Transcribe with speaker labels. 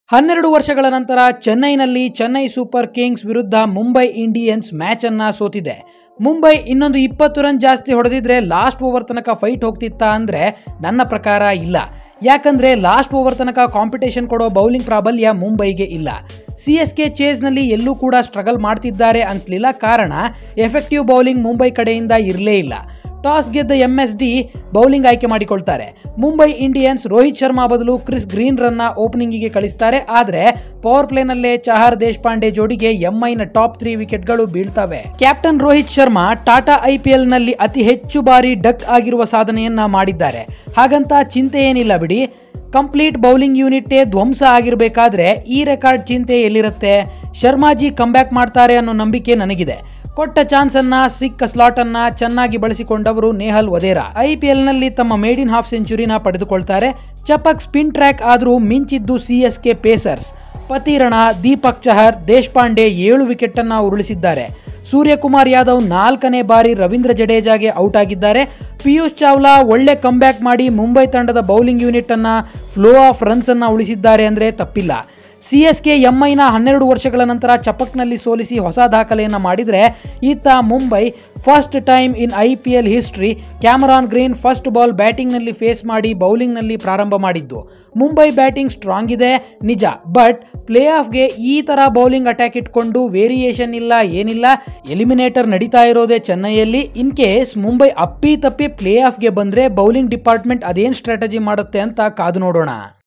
Speaker 1: ಹನ್ನೆರಡು ವರ್ಷಗಳ ನಂತರ ಚೆನ್ನೈನಲ್ಲಿ ಚೆನ್ನೈ ಸೂಪರ್ ಕಿಂಗ್ಸ್ ವಿರುದ್ಧ ಮುಂಬೈ ಇಂಡಿಯನ್ಸ್ ಮ್ಯಾಚ್ ಅನ್ನ ಸೋತಿದೆ ಮುಂಬೈ ಇನ್ನೊಂದು ಇಪ್ಪತ್ತು ರನ್ ಜಾಸ್ತಿ ಹೊಡೆದಿದ್ರೆ ಲಾಸ್ಟ್ ಓವರ್ ತನಕ ಫೈಟ್ ಹೋಗ್ತಿತ್ತಾ ಅಂದ್ರೆ ನನ್ನ ಪ್ರಕಾರ ಇಲ್ಲ ಯಾಕಂದ್ರೆ ಲಾಸ್ಟ್ ಓವರ್ ತನಕ ಕಾಂಪಿಟೇಷನ್ ಕೊಡೋ ಬೌಲಿಂಗ್ ಪ್ರಾಬಲ್ಯ ಮುಂಬೈಗೆ ಇಲ್ಲ ಸಿ ಎಸ್ ಕೆ ಚೇಸ್ನಲ್ಲಿ ಎಲ್ಲೂ ಕೂಡ ಸ್ಟ್ರಗಲ್ ಮಾಡ್ತಿದ್ದಾರೆ ಅನ್ಸ್ಲಿಲ್ಲ ಕಾರಣ ಎಫೆಕ್ಟಿವ್ ಬೌಲಿಂಗ್ ಮುಂಬೈ ಕಡೆಯಿಂದ ಇರಲೇ ಇಲ್ಲ ಟಾಸ್ ಗೆದ್ದ ಎಂ ಎಸ್ ಡಿ ಬೌಲಿಂಗ್ ಆಯ್ಕೆ ಮಾಡಿಕೊಳ್ತಾರೆ ಮುಂಬೈ ಇಂಡಿಯನ್ಸ್ ರೋಹಿತ್ ಶರ್ಮಾ ಬದಲು ಕ್ರಿಸ್ ಗ್ರೀನ್ ರನ್ನ ಓಪನಿಂಗಿಗೆ ಕಳಿಸ್ತಾರೆ ಆದರೆ ಪವರ್ ಪ್ಲೇನಲ್ಲೇ ಚಹರ್ ದೇಶಪಾಂಡೆ ಜೋಡಿಗೆ ಎಂಐನ ಟಾಪ್ ತ್ರೀ ವಿಕೆಟ್ಗಳು ಬೀಳ್ತವೆ ಕ್ಯಾಪ್ಟನ್ ರೋಹಿತ್ ಶರ್ಮಾ ಟಾಟಾ ಐಪಿಎಲ್ ನಲ್ಲಿ ಅತಿ ಹೆಚ್ಚು ಬಾರಿ ಡಕ್ ಆಗಿರುವ ಸಾಧನೆಯನ್ನ ಮಾಡಿದ್ದಾರೆ ಹಾಗಂತ ಚಿಂತೆ ಏನಿಲ್ಲ ಬಿಡಿ ಕಂಪ್ಲೀಟ್ ಬೌಲಿಂಗ್ ಯೂನಿಟ್ಟೇ ಧ್ವಂಸ ಆಗಿರಬೇಕಾದ್ರೆ ಈ ರೆಕಾರ್ಡ್ ಚಿಂತೆ ಎಲ್ಲಿರುತ್ತೆ ಶರ್ಮಾಜಿ ಕಂಬ್ಯಾಕ್ ಮಾಡ್ತಾರೆ ಅನ್ನೋ ನಂಬಿಕೆ ನನಗಿದೆ ಕೊಟ್ಟ ಚಾನ್ಸ್ ಅನ್ನ ಸಿಕ್ಕ ಸ್ಲಾಟ್ ಅನ್ನ ಚೆನ್ನಾಗಿ ಬಳಸಿಕೊಂಡವರು ನೇಹಲ್ ವದೇರಾ ಐಪಿಎಲ್ ನಲ್ಲಿ ತಮ್ಮ ಮೇಡಿನ್ ಹಾಫ್ ಸೆಂಚುರಿನ ಪಡೆದುಕೊಳ್ತಾರೆ ಚಪಕ್ ಸ್ಪಿನ್ ಟ್ರ್ಯಾಕ್ ಆದರೂ ಮಿಂಚಿದ್ದು C S K pacers Pathirana Deepak Chahar Deshpande ಏಳು ವಿಕೆಟ್ ಅನ್ನ ಉರುಳಿಸಿದ್ದಾರೆ ಸೂರ್ಯಕುಮಾರ್ ಯಾದವ್ ನಾಲ್ಕನೇ ಬಾರಿ ರವೀಂದ್ರ ಜಡೇಜಾಗೆ ಔಟ್ ಆಗಿದ್ದಾರೆ ಪಿಯೂಷ್ ಚಾವ್ಲಾ ಒಳ್ಳೆ ಕಂಬ್ಯಾಕ್ ಮಾಡಿ ಮುಂಬೈ ತಂಡದ ಬೌಲಿಂಗ್ ಯೂನಿಟ್ ಅನ್ನ ಫ್ಲೋ ಆಫ್ ರನ್ಸ್ ಅನ್ನ ಉಳಿಸಿದ್ದಾರೆ ಅಂದ್ರೆ ತಪ್ಪಿಲ್ಲ ಸಿ ಎಸ್ ಕೆ ಎಂಐನ ಹನ್ನೆರಡು ವರ್ಷಗಳ ನಂತರ ಚಪಕ್ನಲ್ಲಿ ಸೋಲಿಸಿ ಹೊಸ ದಾಖಲೆಯನ್ನು ಮಾಡಿದರೆ ಈತ Mumbai first time in I P L history Cameron Green first ball ಬ್ಯಾಟಿಂಗ್ನಲ್ಲಿ ಫೇಸ್ ಮಾಡಿ ಬೌಲಿಂಗ್ನಲ್ಲಿ ಪ್ರಾರಂಭ ಮಾಡಿದ್ದು ಮುಂಬೈ ಬ್ಯಾಟಿಂಗ್ ಸ್ಟ್ರಾಂಗ್ ಇದೆ ನಿಜ ಬಟ್ ಪ್ಲೇ ಆಫ್ಗೆ ಈ ಥರ ಬೌಲಿಂಗ್ ಅಟ್ಯಾಕ್ ಇಟ್ಕೊಂಡು ವೇರಿಯೇಷನ್ ಇಲ್ಲ ಏನಿಲ್ಲ ಎಲಿಮಿನೇಟರ್ ನಡೀತಾ ಇರೋದೇ ಚೆನ್ನೈಯಲ್ಲಿ ಇನ್ ಕೇಸ್ ಮುಂಬೈ ಅಪ್ಪಿ ತಪ್ಪಿ ಪ್ಲೇ ಆಫ್ಗೆ ಬಂದರೆ ಬೌಲಿಂಗ್ ಡಿಪಾರ್ಟ್ಮೆಂಟ್ ಅದೇನು ಸ್ಟ್ರಾಟಜಿ ಮಾಡುತ್ತೆ ಅಂತ ಕಾದು ನೋಡೋಣ